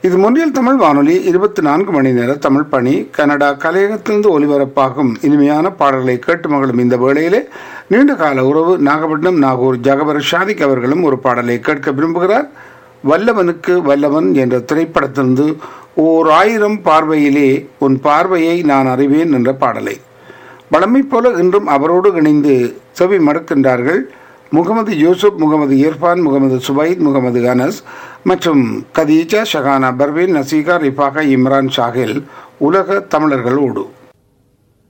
இது முன்னில் தமிழ் வானொலி இருபத்தி நான்கு மணி நேர தமிழ் பணி கனடா கலையகத்திலிருந்து ஒலிபரப்பாகும் இனிமையான பாடல்களை கேட்டு மகளும் இந்த வேளையிலே நீண்ட கால உறவு நாகப்பட்டினம் நாகூர் ஜகபர் ஷாதிக் அவர்களும் ஒரு பாடலை கேட்க விரும்புகிறார் வல்லவனுக்கு வல்லவன் என்ற திரைப்படத்திலிருந்து ஓர் ஆயிரம் பார்வையிலே உன் பார்வையை நான் அறிவேன் என்ற பாடலை வளமை போல இன்றும் அவரோடு இணைந்து செவி மடுக்கின்றார்கள் முகமது யூசுப் முகமது இர்ஃபான் முகமது சுபைத் முகமது அனஸ் மற்றும் கதீஜா ஷஹானா பர்வீன் நசீகா ரிஃபாகா இம்ரான் ஷாகில் உலக தமிழர்களோடு